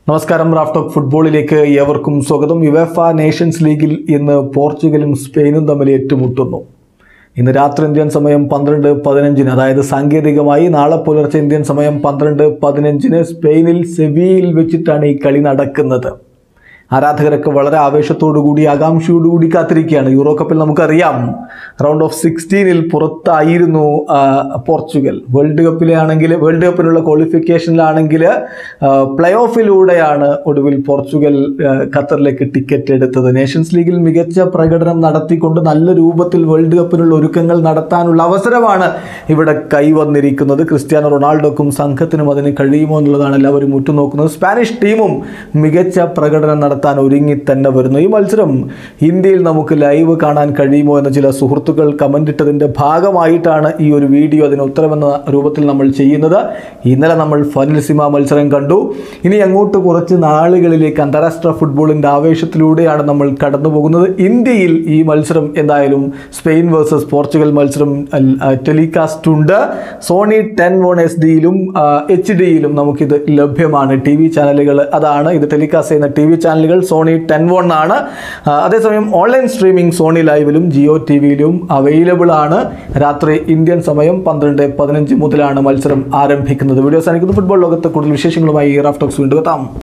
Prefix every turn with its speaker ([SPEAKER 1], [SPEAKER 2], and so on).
[SPEAKER 1] നമസ്കാരം റാഫ്റ്റോക്ക് ഫുട്ബോളിലേക്ക് ഏവർക്കും സ്വാഗതം യുവേഫ നേഷൻസ് ലീഗിൽ ഇന്ന് പോർച്ചുഗലും സ്പെയിനും തമ്മിൽ ഏറ്റുമുട്ടുന്നു ഇന്ന് രാത്രി ഇന്ത്യൻ സമയം പന്ത്രണ്ട് പതിനഞ്ചിന് അതായത് സാങ്കേതികമായി നാളെ പുലർച്ചെ ഇന്ത്യൻ സമയം പന്ത്രണ്ട് പതിനഞ്ചിന് സ്പെയിനിൽ സെവിയിൽ വെച്ചിട്ടാണ് ഈ കളി നടക്കുന്നത് ആരാധകരൊക്കെ വളരെ ആവേശത്തോടുകൂടി ആകാംക്ഷയോടുകൂടി കാത്തിരിക്കുകയാണ് യൂറോ കപ്പിൽ നമുക്കറിയാം റൗണ്ട് ഓഫ് സിക്സ്റ്റീനിൽ പുറത്തായിരുന്നു ആ, പോർച്ചുഗൽ വേൾഡ് കപ്പിലാണെങ്കിൽ വേൾഡ് കപ്പിനുള്ള ക്വാളിഫിക്കേഷനിലാണെങ്കിൽ പ്ലേ ഓഫിലൂടെയാണ് ഒടുവിൽ പോർച്ചുഗൽ ആ, ഖത്തറിലേക്ക് ടിക്കറ്റ് എടുത്തത് നേഷൻസ് ലീഗിൽ മികച്ച പ്രകടനം നടത്തിക്കൊണ്ട് നല്ല രൂപത്തിൽ വേൾഡ് കപ്പിനുള്ള ഒരുക്കങ്ങൾ നടത്താനുള്ള അവസരമാണ് ഇവിടെ കൈവന്നിരിക്കുന്നത് ക്രിസ്ത്യാനോ റൊണാൾഡോക്കും സംഘത്തിനും അതിന് കഴിയുമോ എന്നുള്ളതാണ് എല്ലാവരും ഉറ്റുനോക്കുന്നത് സ്പാനിഷ് ടീമും മികച്ച പ്രകടനം നടത്താൻ ഒരുങ്ങി തന്നെ വരുന്നു ഈ മത്സരം ഇന്ത്യയിൽ നമുക്ക് ലൈവ് കാണാൻ കഴിയുമോ എന്ന് ചില സുഹൃത്തുക്കൾ കമൻ്റ് ഇട്ടതിൻ്റെ ഭാഗമായിട്ടാണ് ഈ ഒരു വീഡിയോ അതിന് ഉത്തരമെന്ന രൂപത്തിൽ നമ്മൾ ചെയ്യുന്നത് ഇന്നലെ നമ്മൾ ഫനിൽസിമ മത്സരം കണ്ടു ഇനി അങ്ങോട്ട് കുറച്ച് നാളുകളിലേക്ക് അന്താരാഷ്ട്ര ഫുട്ബോളിൻ്റെ ആവേശത്തിലൂടെയാണ് നമ്മൾ കടന്നു പോകുന്നത് ഇന്ത്യയിൽ ഈ മത്സരം എന്തായാലും സ്പെയിൻ വേഴ്സസ് പോർച്ചുഗൽ മത്സരം ടെലികാസ്റ്റ് ഉണ്ട് സോണി ടെൻ വൺ എസ് ഡിയിലും എച്ച് ഡിയിലും നമുക്കിത് ലഭ്യമാണ് ടി വി ചാനലുകൾ അതാണ് ഇത് ടെലികാസ്റ്റ് ചെയ്യുന്ന ടി വി ചാനലുകൾ സോണി ടെൻ വൺ ആണ് ആ, അതേസമയം ഓൺലൈൻ സ്ട്രീമിംഗ് സോണി ലൈവിലും ജിയോ ടി വിയിലും അവൈലബിൾ ആണ് രാത്രി ഇന്ത്യൻ സമയം പന്ത്രണ്ട് പതിനഞ്ച് മുതലാണ് മത്സരം ആരംഭിക്കുന്നത് വീഡിയോ സാധിക്കുന്ന ഫുട്ബോൾ ലോകത്ത് കൂടുതൽ വിശേഷങ്ങളുമായി റാഫ്റ്റോക്സ് വീണ്ടും എത്താം